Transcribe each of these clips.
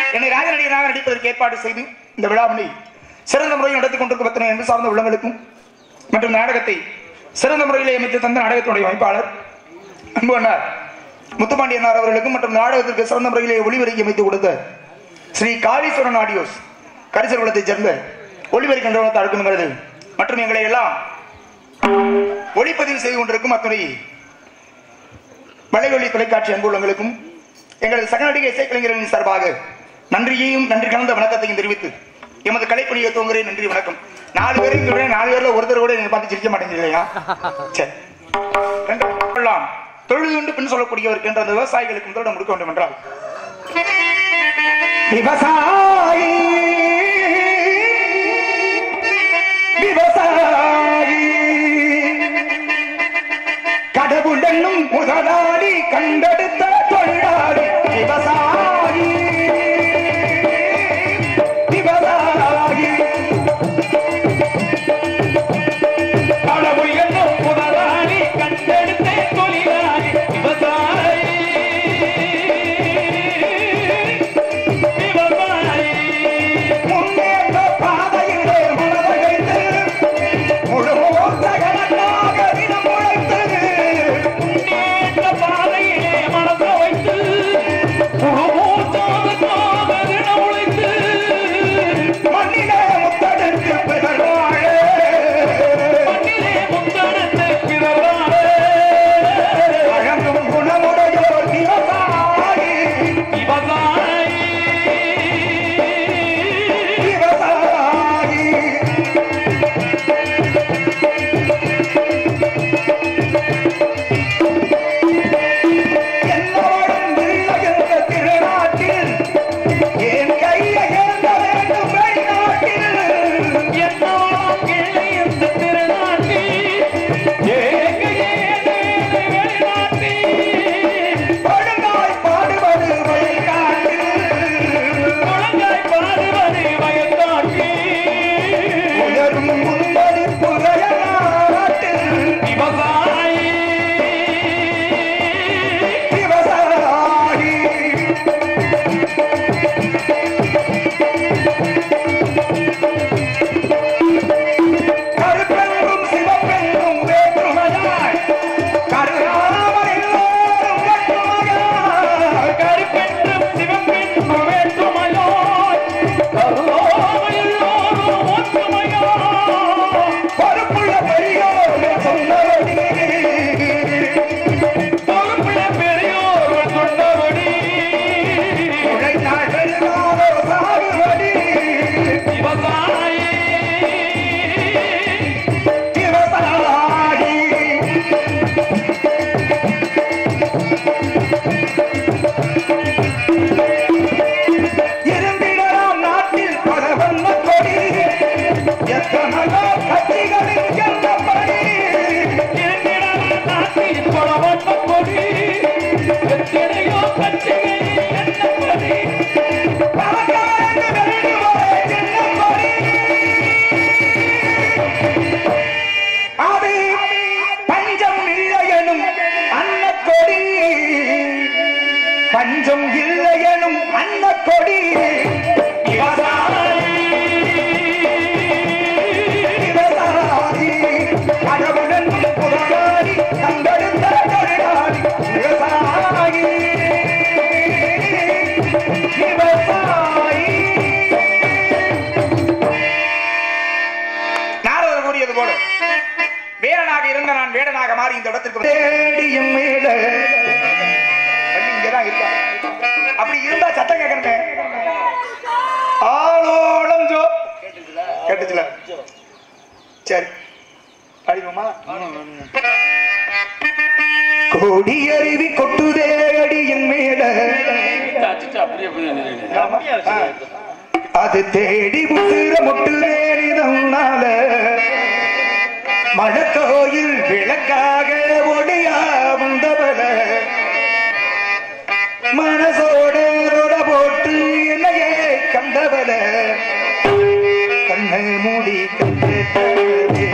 என்னை ராஜநடிகராக நடிப்பதற்கு ஏற்பாடு செய்து இந்த விழாவினை சிறந்த முறையில் நடத்தி கொண்டிருக்கும் பத்தின என்று சார்ந்த உள்ளங்களுக்கும் மற்றும் நாடகத்தை சிறந்த முறையில் அமைத்து தந்த நாடகத்தினுடைய அமைப்பாளர் அன்பு அண்ணார் முத்துப்பாண்டியனார் அவர்களுக்கும் மற்றும் நாடகத்திற்கு சிறந்த முறையிலே ஒளிவரைக்கு அமைத்து கொடுத்த ஸ்ரீ காளீஸ்வரன் ஆடியோஸ் கரிசல் குளத்தைச் சேர்ந்த ஒளிவரி கண்டனத்தாருக்கும் மற்றும் எங்களை எல்லாம் ஒளிப்பதிவு செய்து கொண்டிருக்கும் அத்துறை வலைவெளி தொலைக்காட்சி அன்புள்ளங்களுக்கும் எங்களது சக நடிகை இசைக்கலைஞர்களின் சார்பாக நன்றியையும் நன்றி கலந்த வணக்கத்தையும் தெரிவித்து எமது கலைப்பணியை துவங்குகிறேன் நன்றி வணக்கம் நாலு பேரும் இங்க விட நாலு பேர்ல ஒருத்தர் கூட நீங்க பார்த்து சிரிக்க மாட்டேங்குது இல்லையா சரி ரெண்டு கொள்ளலாம் தொழில் உண்டு பின் சொல்லக்கூடியவருக்கு என்ற அந்த விவசாயிகளுக்கு முதலிடம் கொடுக்க வேண்டும் என்றால் விவசாயி விவசாயி கடவுள் என்னும் முதலாளி கண்டெடுத்த தொழிலாளி விவசாயி விவசாயி கடவுள் என்னும் முதலாளி கண்டெடுத்த தொழிலாளி விவசாயி விவசாயி முன்னேற்ற பாதையிலே மனதைத்து முழு மூத்தகனாக தினம் உழைத்தது முன்னேற்ற பாதையிலே மனச வைத்து முழுமூச்சாக தினம் உழைத்து மண்ணிலே முத்தெடுத்து பிறவாழ மண்ணிலே முத்தெடுத்து பிறவாரே அழகும் குணமுடையோர் விவசாயி விவசாயி விவசாயி என்னோடும் இல்லை என்ற திருநாட்டில் என் கையை ஏந்த வேண்டும் வெளிநாட்டில் என்னோடும் இல்லை இந்த திருநாட்டில் ஏகையே வெளிநாட்டில் ஒழுங்காய் பாடுவது வழிகாட்டில் குழந்தை பாடுவது வயதாகி உயரும் முன்னணி புதைய நாட்டில் விவசாயி விவசாயி கருப்பெங்கும் சிவப்பெங்கும் வேற்றுமையாய் கருணாமல் எல்லோரும் ஒற்றுமையாய் கருப்பென்றும் சிவப்பென்றும் வேற்றுமையாய் கருணாமல் எல்லோரும் ஒற்றுமையாய் பொறுப்புள்ள பெரியோர்கள் சொன்னபடி பொறுப்புள்ள பெரியோர்கள் சொன்னபடி உழைத்தால் வெல்வாரோ சாகுபடி விவசாயி விவசாயி இருந்திடலாம் நாட்டில் பல வண்ண கொடி எத்தனையோ கட்சிகளின் எண்ணப்படி இருந்திடலாம் நாட்டில் பலவண்ண கொடி எத்தனையோ கட்சிகளில் எண்ணப்படி பணக்காரன் வேண்டுவதை எண்ணப்படி அது பஞ்சம் இல்லையெனும் அன்னக்கொடி பஞ்சம் இல்லையெனும் அன்னக்கொடி விவசாயி விவசாயி கடவுளன் புறநாடி கண்டெடுத்த தொழிலாளி விவசாயி விவசாயி நாரதர் கூறியது போல வேடனாக இருந்த நான் வேடனாக மாறி இந்த இடத்திற்கு வந்து- தேடியும் மேல வள்ளி இங்கதான் இருக்கா அப்படி இருந்தா சத்தம் கேட்கணுமே ஆளோடம் ஜோ கேட்டுச்சுல சரி அடிவோமா கொடி அருவி கொட்டுதே அடியின் மேல ஆமா. ஆ. அது தேடி புசுர முட்டுதேரிதம்னால மழக்கோயில் விளக்காக ஒடியா வந்தவள மனசோட ரொட போட்டு என்னையே கண்டவள கண்ணை மூடி கண்டே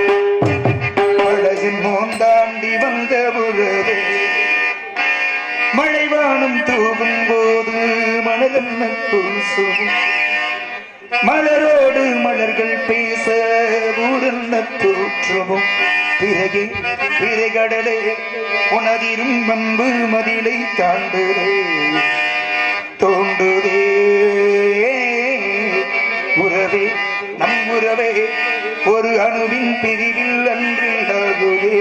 அழகின் மோந்தாண்டி வந்த பொழுது மழைவானம் தூவும் போது மனதின் ஊரென்ன பூசுவோம் மலரோடு மலர்கள் பேச ஊரென்ன தோற்றுவோம் பிறகு பிறகடலே உனதிரும் அன்பு மதிலை தாண்டுதே தோண்டுதே உறவே நம் உறவே ஒரு அணுவின் பிரிவில் அன்று ஆகுதே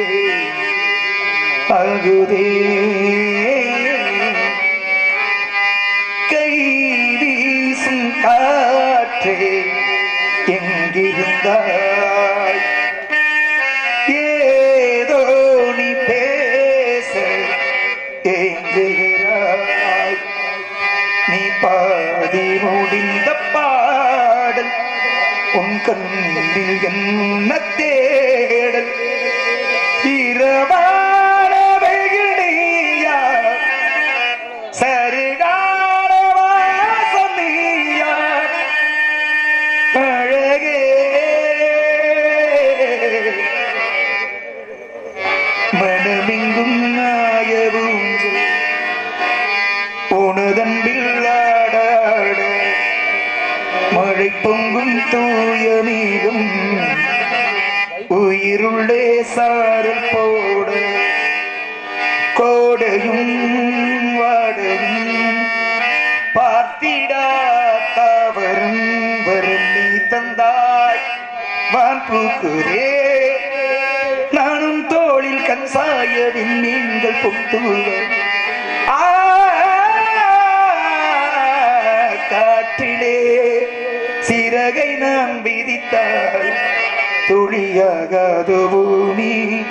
ஆகுதே கை வீசும் காற்றே எங்கிருந்தாய் ஏதோ நீ பேச ஏங்குகிறாய் நீ பாதி முடிந்த பாடல் உன் கண்ணில் என்ன தேடல் இரவான வெயில் நீயா சரிகான வாசம் நீயா அழகே மனமெங்கும் நாயவும் உனதன்பில் ஆடாட மழை பொங்கும் தூய மீதும் உயிருள்ளே சாரல் போட கோடையும் வாடையும் பார்த்திடா தவறும் வரும் நீ தந்தாய் வான் பூக்குரே நானும் தோளில் கண் சாயவின் நீங்கள் பொத்துவர் காற்றிலே சிறகை நான் விதித்தால் துளியாகாது பூமி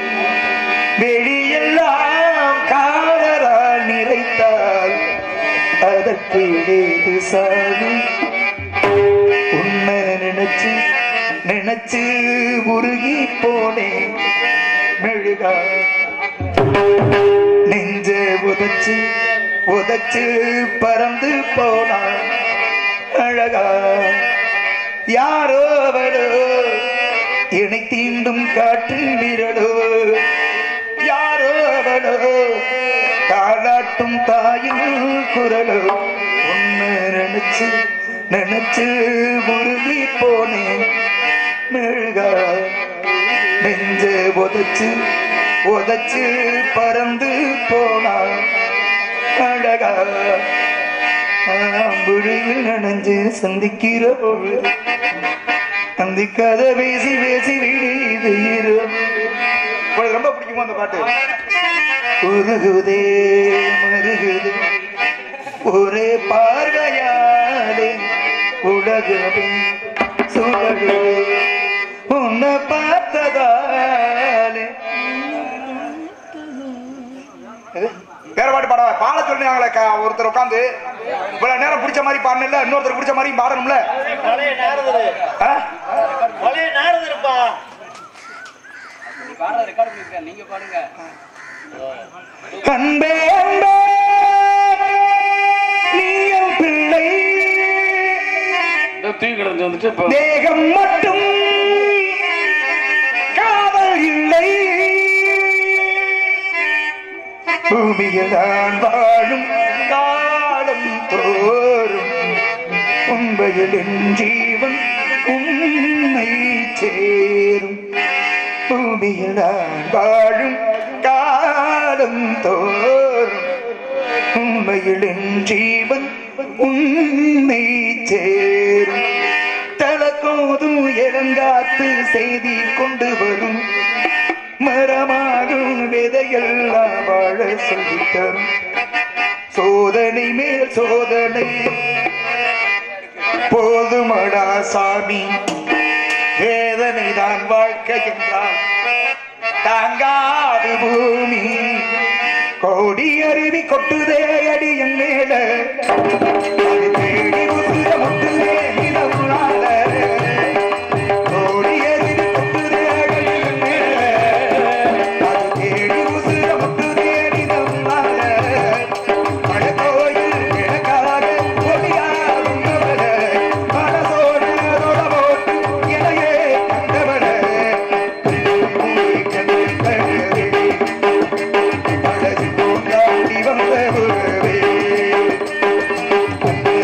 வெளியெல்லாம் காதலால் நிறைத்தால் அதற்கு ஏது சாமி உன்னை நினைச்சு நினைச்சு உருகி போனேன் மெழுகா நெஞ்ச உதச்சு உதச்சு பறந்து போனான் அழகா யாரோ அவளோ இணை தீண்டும் காற்றின் விரலோ யாரோ அவளோ தாளாட்டும் தாயின் குரலோ உன்னை நினைச்சு நினைச்சு உருகி போனேன் மெழுகா நெஞ்ச உதச்சு உதச்சு பறந்து போனான் அழகா ஆம்புழியில் நனைஞ்சு சந்திக்கிற பொழுது அந்த கதை பேசி பேசி விடுது இரவு. உங்களுக்கு ரொம்ப பிடிக்குமா அந்த பாட்டு உருகுதே மருகுதே ஒரே பார்வையாலே உலகமே சுழலுதே உன்னை பார்த்ததாலே எது? வேற பாட்டு பாட பாட சொன்னாங்களே க- ஒருத்தர் உட்காந்து இவ்வளவு நேரம் பிடிச்ச மாதிரி பாடணும்ல இன்னொருத்தர் பிடிச்ச மாதிரி பாடணும்ல பழைய நாரதரு ஆ? பழைய நாரதருப்பா அன்பே அன்பே நீ என் பிள்ளை இந்த தூக்கி கிடந்து வந்துச்சு இப்போ தேகம் மட்டும் காதல் இல்லை பூமியில் நான் வாழும் காலம் தோறும் உண்மையில் என் ஜீவன் உன்னை சேரும் பூமியில் நான் வாழும் காலம் தோறும் உண்மையில் என் ஜீவன் உன்னை சேரும் தலக்கோதும் இளங்காத்து செய்தி கொண்டு வரும் மரமாகும் விதையெல்லாம் வாழ சொல்லித் தரும் சோதனை மேல் சோதனை போதுமடா சாமி வேதனை தான் வாழ்க்கை என்றால் தாங்காது பூமி கோடி அருவி கொட்டுதே அடி என் மேல அது தேடி உசுர முட்டுதே நிலவுனால கோடி அருவி கொட்டுதே அடி என் மேல அது தேடி உசுர முட்டுதே நிலவுனால மழை கோயில் கிழக்காக கொடியாருந்தவர மனசோடு தொட போட்டு இலையே கண்டவர அழகு பூங்காண்டி வந்த உறவே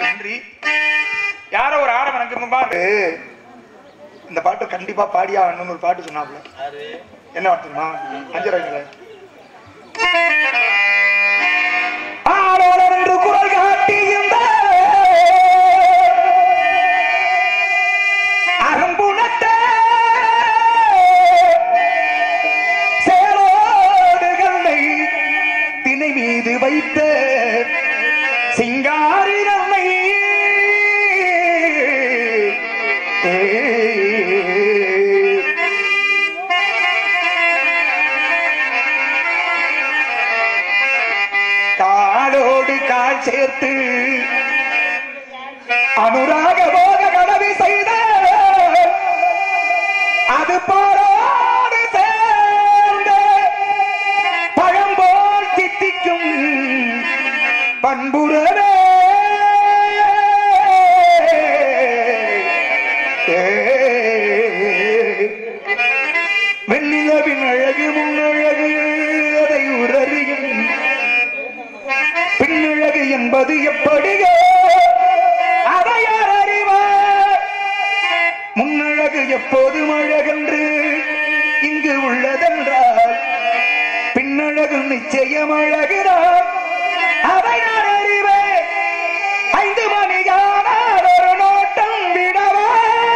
நன்றி யாரோ ஒரு ஆடவன் அங்கிருந்து பாரு இந்த பாட்டு கண்டிப்பா பாடியா ஆகணும்னு ஒரு பாட்டு சொன்னாப்ல யாரு என்ன பாட்டு தெரியுமா அஞ்சரைங்கள ஆடோடர் என்று குரல் காட்டியிருந்த அரும்புணத்தை சேரோடுகளை திணை மீது வைத்த சிங்காரி நம்மை காலோடு கால் சேர்த்து அனுராக போக கடவி செய்த அது போரோடு சேர்ந்த பழம்போல் தித்திக்கும் பண்புறவே வெண்ணிலவின் அழகு முன்னழகு அதை உரறியும் பின்னழகு என்பது எப்படியோ அதை யார் அறிவார் முன்னழகு எப்போதும் அழகென்று இங்கு உள்ளதென்றால் பின்னழகு நிச்சயம் அழகுதான் அதை நான் அறிவேன் ஐந்து மணியானால் ஒரு நோட்டம் விடவா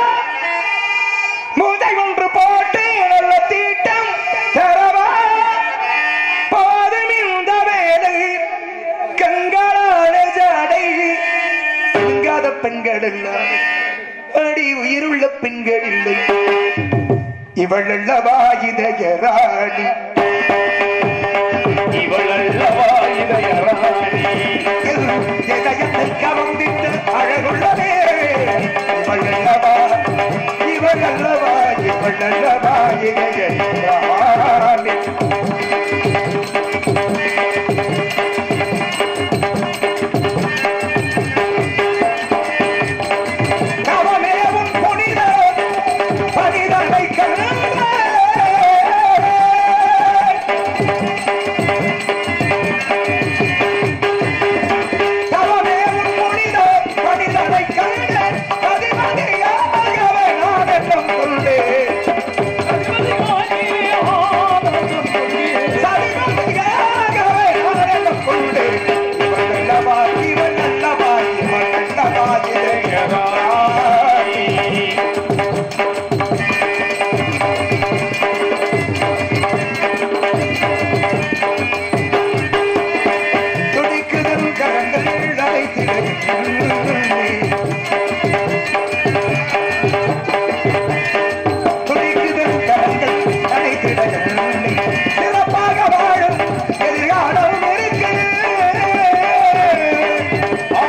முதை ஒன்று போட்டு நல்ல தீட்டம் தரவா போதும் இந்த வேலை கண்களால ஜடை சிங்காத பெண்கள் எல்லாம் அடி உயிருள்ள பெண்கள் இல்லை இவள் அல்லவா இதய ராணி இவள் அல்லவா இதயராணி இதயத்தை கவர்ந்திட்ட அழகுள்ளதே இவள் அல்லவா இவள் அல்லவா இவள் அல்லவா இதய ராணி கவனேவும் புனித பனிதனை கண்ணே தவமேவும் புனித பனிதனை கண்ணே பதிமதியாகவே நான் எண்ணம் கொண்டேன் சரிமதியாகவே நான் எண்ணம் கொண்டேன் இவள் அல்லவா இவள் அல்லவா இவள் அல்லவா இதய ராணி. துடிக்குதல் கரங்கள் அழைத்திடுகின்றன. துடிக்குதல் கரங்கள் அழைத்திடுகின்றன. சிறப்பாக வாழும் எதிர்காலம் இருக்கு ஆ,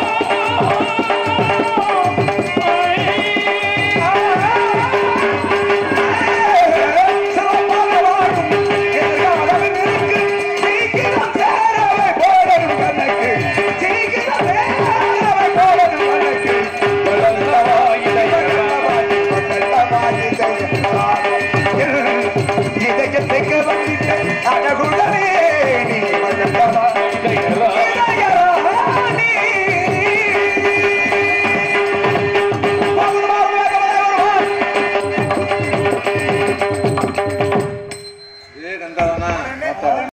சிறப்பாக வாழும் எதிர்காலம் இருக்கு. சீக்கிரம் சேரவே போடும் கணக்கு. சீக்கிரம் சேரவே போடும் கணக்கு. வளர்ந்தவா இதயவா, வளர்ந்தவா இதயவா. இதயத்துக்கு வந்துட்ட அழகுள்ளவே நீ வளர்ந்தவா இதயராணி. வருவா, வருவா, வருவா.